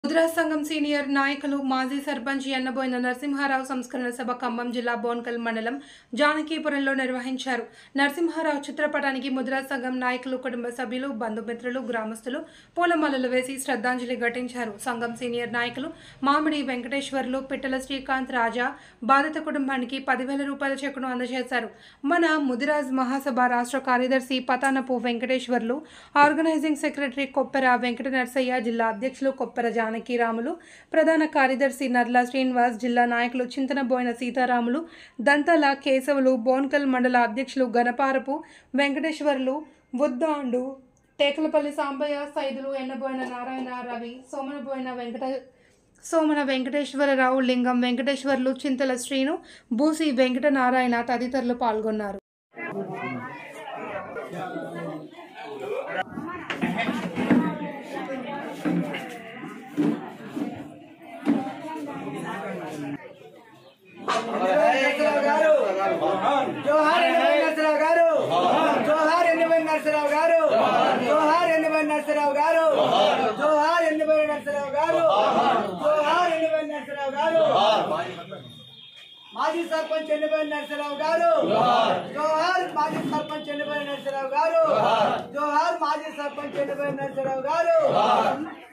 ముద్రా సంఘం సీనియర్ నాయకులు మాజీ సర్పంచ్ ఎన్నబోయిన నరసింహారావు సంస్కరణ సభ ఖమ్మం జిల్లా బోన్కల్ మండలం జానకీపురంలో నిర్వహించారు నరసింహారావు చిత్రపటానికి ముద్రా సంఘం నాయకులు కుటుంబ సభ్యులు బంధుమిత్రులు గ్రామస్తులు పూలమాలలు వేసి శ్రద్ధాంజలి ఘటించారు సంఘం సీనియర్ నాయకులు మామిడి వెంకటేశ్వర్లు పిట్టల శ్రీకాంత్ రాజా బాధిత కుటుంబానికి పదివేల రూపాయల చెక్కును అందజేశారు మన ముదిరాజ్ మహాసభ రాష్ట్ర కార్యదర్శి పతానపు వెంకటేశ్వర్లు ఆర్గనైజింగ్ సెక్రటరీ కొప్పెర వెంకట నరసయ్య జిల్లా అధ్యక్షులు కొప్పెర జానకిరాములు ప్రధాన కార్యదర్శి నర్ల శ్రీనివాస్ జిల్లా నాయకులు చింతనబోయిన సీతారాములు దంతాల కేశవులు బోన్కల్ మండల అధ్యక్షులు గణపారపు వెంకటేశ్వర్లు బుద్దాండు టేకలపల్లి సాంబయ్య సైదులు ఎన్నబోయిన నారాయణ రవి సోమనబోయిన వెంకట సోమన వెంకటేశ్వరరావు లింగం వెంకటేశ్వర్లు చింతల శ్రీను బూసి వెంకట నారాయణ తదితరులు పాల్గొన్నారు నరసరావు గారు జోహార్ ఎన్నిమై నరసరావు గారు జోహార్ ఎన్నిమై నరసరావు గారు జోహార్ ఎన్నిమై నరసరావు గారు జోహార్ ఎన్నిమై నరసరావు గారు జోహార్ ఎన్నిమై నరసరావు గారు మాజీ సర్పంచ్ ఎన్నిమై నరసరావు గారు జోహార్ మాజీ సర్పంచ్ ఎన్నిమై నరసరావు గారు జోహార్ మాజీ సర్పంచ్ ఎన్నిమై నరసరావు గారు